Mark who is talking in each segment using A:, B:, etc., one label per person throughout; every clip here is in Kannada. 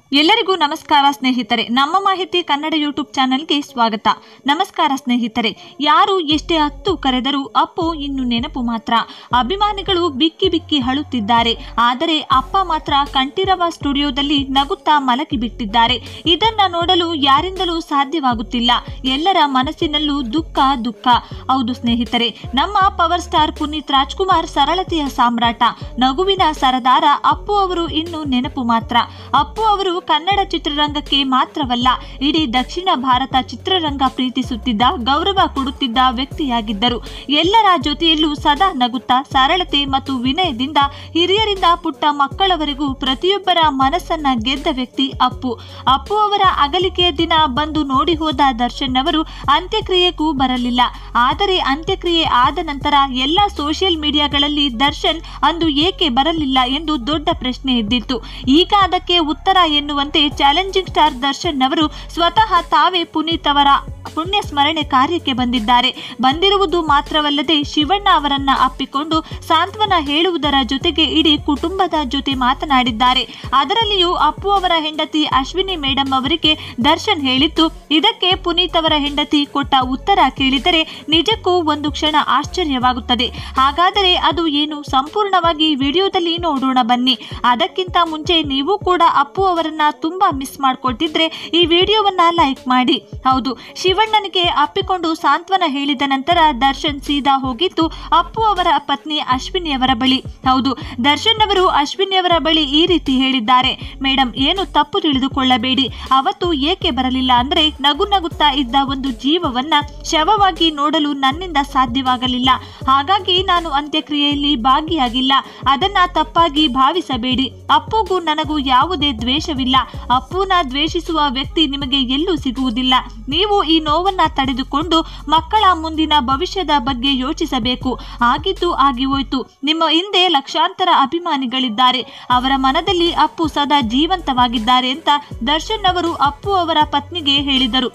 A: ಎಲ್ಲರಿಗೂ ನಮಸ್ಕಾರ ಸ್ನೇಹಿತರೆ ನಮ್ಮ ಮಾಹಿತಿ ಕನ್ನಡ ಯೂಟ್ಯೂಬ್ ಚಾನೆಲ್ಗೆ ಸ್ವಾಗತ ನಮಸ್ಕಾರ ಸ್ನೇಹಿತರೆ ಯಾರು ಎಷ್ಟೇ ಹತ್ತು ಕರೆದರೂ ಅಪ್ಪು ಇನ್ನು ನೆನಪು ಮಾತ್ರ ಅಭಿಮಾನಿಗಳು ಬಿಕ್ಕಿ ಬಿಕ್ಕಿ ಅಳುತ್ತಿದ್ದಾರೆ ಆದರೆ ಅಪ್ಪ ಮಾತ್ರ ಕಂಠೀರವ ಸ್ಟುಡಿಯೋದಲ್ಲಿ ನಗುತ್ತಾ ಮಲಗಿ ಬಿಟ್ಟಿದ್ದಾರೆ ಇದನ್ನ ನೋಡಲು ಯಾರಿಂದಲೂ ಸಾಧ್ಯವಾಗುತ್ತಿಲ್ಲ ಎಲ್ಲರ ಮನಸ್ಸಿನಲ್ಲೂ ದುಃಖ ದುಃಖ ಹೌದು ಸ್ನೇಹಿತರೆ ನಮ್ಮ ಪವರ್ ಸ್ಟಾರ್ ಪುನೀತ್ ರಾಜ್ಕುಮಾರ್ ಸರಳತೆಯ ಸಾಮ್ರಾಟ ನಗುವಿನ ಸರದಾರ ಅಪ್ಪು ಅವರು ಇನ್ನು ನೆನಪು ಮಾತ್ರ ಅಪ್ಪು ಅವರು ಕನ್ನಡ ಚಿತ್ರರಂಗಕ್ಕೆ ಮಾತ್ರವಲ್ಲ ಇಡೀ ದಕ್ಷಿಣ ಭಾರತ ಚಿತ್ರರಂಗ ಪ್ರೀತಿಸುತ್ತಿದ್ದ ಗೌರವ ಕೊಡುತ್ತಿದ್ದ ವ್ಯಕ್ತಿಯಾಗಿದ್ದರು ಎಲ್ಲರ ಜೊತೆಯಲ್ಲೂ ಸದಾ ನಗುತ್ತಾ ಸರಳತೆ ಮತ್ತು ವಿನಯದಿಂದ ಹಿರಿಯರಿಂದ ಪುಟ್ಟ ಮಕ್ಕಳವರೆಗೂ ಪ್ರತಿಯೊಬ್ಬರ ಮನಸ್ಸನ್ನ ಗೆದ್ದ ವ್ಯಕ್ತಿ ಅಪ್ಪು ಅಪ್ಪು ಅವರ ಅಗಲಿಕೆಯ ದಿನ ಬಂದು ನೋಡಿ ಹೋದ ದರ್ಶನ್ ಅವರು ಅಂತ್ಯಕ್ರಿಯೆಗೂ ಬರಲಿಲ್ಲ ಆದರೆ ಅಂತ್ಯಕ್ರಿಯೆ ಆದ ನಂತರ ಎಲ್ಲ ಸೋಷಿಯಲ್ ಮೀಡಿಯಾಗಳಲ್ಲಿ ದರ್ಶನ್ ಅಂದು ಏಕೆ ಬರಲಿಲ್ಲ ಎಂದು ದೊಡ್ಡ ಪ್ರಶ್ನೆ ಎದ್ದಿತ್ತು ಈಗ ಅದಕ್ಕೆ ಉತ್ತರ ಎನ್ನುವಂತೆ ಚಾಲೆಂಜಿಂಗ್ ಸ್ಟಾರ್ ದರ್ಶನ್ ಅವರು ಸ್ವತಃ ತಾವೇ ಪುನೀತ್ ಅವರ ಪುಣ್ಯ ಸ್ಮರಣೆ ಕಾರ್ಯಕ್ಕೆ ಬಂದಿದ್ದಾರೆ ಬಂದಿರುವುದು ಮಾತ್ರವಲ್ಲದೆ ಶಿವಣ್ಣ ಅವರನ್ನ ಅಪ್ಪಿಕೊಂಡು ಸಾಂತ್ವನ ಹೇಳುವುದರ ಜೊತೆಗೆ ಇಡೀ ಕುಟುಂಬದ ಜೊತೆ ಮಾತನಾಡಿದ್ದಾರೆ ಅದರಲ್ಲಿಯೂ ಅಪ್ಪು ಅವರ ಹೆಂಡತಿ ಅಶ್ವಿನಿ ಮೇಡಮ್ ಅವರಿಗೆ ದರ್ಶನ್ ಹೇಳಿದ್ದು ಇದಕ್ಕೆ ಪುನೀತ್ ಅವರ ಹೆಂಡತಿ ಕೊಟ್ಟ ಉತ್ತರ ಕೇಳಿದರೆ ನಿಜಕ್ಕೂ ಒಂದು ಕ್ಷಣ ಆಶ್ಚರ್ಯವಾಗುತ್ತದೆ ಹಾಗಾದರೆ ಅದು ಏನು ಸಂಪೂರ್ಣವಾಗಿ ವಿಡಿಯೋದಲ್ಲಿ ನೋಡೋಣ ಬನ್ನಿ ಅದಕ್ಕಿಂತ ಮುಂಚೆ ನೀವು ಕೂಡ ಅಪ್ಪು ಅವರನ್ನ ತುಂಬಾ ಮಿಸ್ ಮಾಡ್ಕೊಳ್ತಿದ್ರೆ ಈ ವಿಡಿಯೋವನ್ನ ಲೈಕ್ ಮಾಡಿ ಹೌದು ಶಿವಣ್ಣನಿಗೆ ಅಪ್ಪಿಕೊಂಡು ಸಾಂತ್ವನ ಹೇಳಿದ ನಂತರ ದರ್ಶನ್ ಸೀದಾ ಹೋಗಿದ್ದು ಅಪ್ಪು ಅವರ ಪತ್ನಿ ಅಶ್ವಿನಿ ಅವರ ಬಳಿ ಹೌದು ದರ್ಶನ್ ಅವರು ಅಶ್ವಿನಿ ಅವರ ಬಳಿ ಈ ರೀತಿ ಹೇಳಿದ್ದಾರೆ ಮೇಡಮ್ ಏನು ತಪ್ಪು ತಿಳಿದುಕೊಳ್ಳಬೇಡಿ ಅವತ್ತು ಏಕೆ ಬರಲಿಲ್ಲ ಅಂದ್ರೆ ನಗು ನಗುತ್ತಾ ಇದ್ದ ಒಂದು ಜೀವವನ್ನ ಶವವಾಗಿ ನೋಡಲು ನನ್ನಿಂದ ಸಾಧ್ಯವಾಗಲಿಲ್ಲ ಹಾಗಾಗಿ ನಾನು ಅಂತ್ಯಕ್ರಿಯೆಯಲ್ಲಿ ಭಾಗಿಯಾಗಿಲ್ಲ ಅದನ್ನ ತಪ್ಪಾಗಿ ಭಾವಿಸಬೇಡಿ ಅಪ್ಪುಗೂ ನನಗೂ ಯಾವುದೇ ದ್ವೇಷವಿಲ್ಲ ಅಪ್ಪುನ ದ್ವೇಷಿಸುವ ವ್ಯಕ್ತಿ ನಿಮಗೆ ಎಲ್ಲೂ ಸಿಗುವುದಿಲ್ಲ ನೀವು ಈ ನೋವನ್ನ ತಡೆದುಕೊಂಡು ಮಕ್ಕಳ ಮುಂದಿನ ಭವಿಷ್ಯದ ಬಗ್ಗೆ ಯೋಚಿಸಬೇಕು ಆಗಿದ್ದು ಆಗಿ ಹೋಯ್ತು ನಿಮ್ಮ ಹಿಂದೆ ಲಕ್ಷಾಂತರ ಅಭಿಮಾನಿಗಳಿದ್ದಾರೆ ಅವರ ಮನದಲ್ಲಿ ಅಪ್ಪು ಸದಾ ಜೀವಂತವಾಗಿದ್ದಾರೆ ಅಂತ ದರ್ಶನ್ ಅವರು ಅಪ್ಪು ಅವರ ಪತ್ನಿಗೆ ಹೇಳಿದರು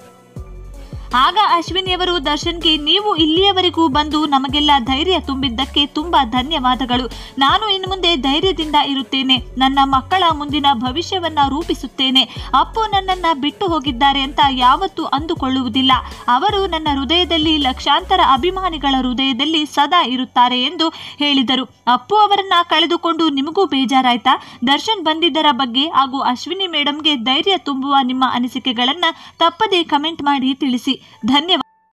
A: ಆಗ ಅಶ್ವಿನಿಯವರು ದರ್ಶನ್ಗೆ ನೀವು ಇಲ್ಲಿಯವರೆಗೂ ಬಂದು ನಮಗೆಲ್ಲ ಧೈರ್ಯ ತುಂಬಿದ್ದಕ್ಕೆ ತುಂಬಾ ಧನ್ಯವಾದಗಳು ನಾನು ಇನ್ನು ಮುಂದೆ ಧೈರ್ಯದಿಂದ ಇರುತ್ತೇನೆ ನನ್ನ ಮಕ್ಕಳ ಮುಂದಿನ ಭವಿಷ್ಯವನ್ನ ರೂಪಿಸುತ್ತೇನೆ ಅಪ್ಪು ನನ್ನನ್ನ ಬಿಟ್ಟು ಹೋಗಿದ್ದಾರೆ ಅಂತ ಯಾವತ್ತೂ ಅಂದುಕೊಳ್ಳುವುದಿಲ್ಲ ಅವರು ನನ್ನ ಹೃದಯದಲ್ಲಿ ಲಕ್ಷಾಂತರ ಅಭಿಮಾನಿಗಳ ಹೃದಯದಲ್ಲಿ ಸದಾ ಇರುತ್ತಾರೆ ಎಂದು ಹೇಳಿದರು ಅಪ್ಪು ಅವರನ್ನ ಕಳೆದುಕೊಂಡು ನಿಮಗೂ ಬೇಜಾರಾಯ್ತಾ ದರ್ಶನ್ ಬಂದಿದ್ದರ ಬಗ್ಗೆ ಹಾಗೂ ಅಶ್ವಿನಿ ಮೇಡಮ್ಗೆ ಧೈರ್ಯ ತುಂಬುವ ನಿಮ್ಮ ಅನಿಸಿಕೆಗಳನ್ನ ತಪ್ಪದೇ ಕಮೆಂಟ್ ಮಾಡಿ ತಿಳಿಸಿ ಧನ್ಯವಾದ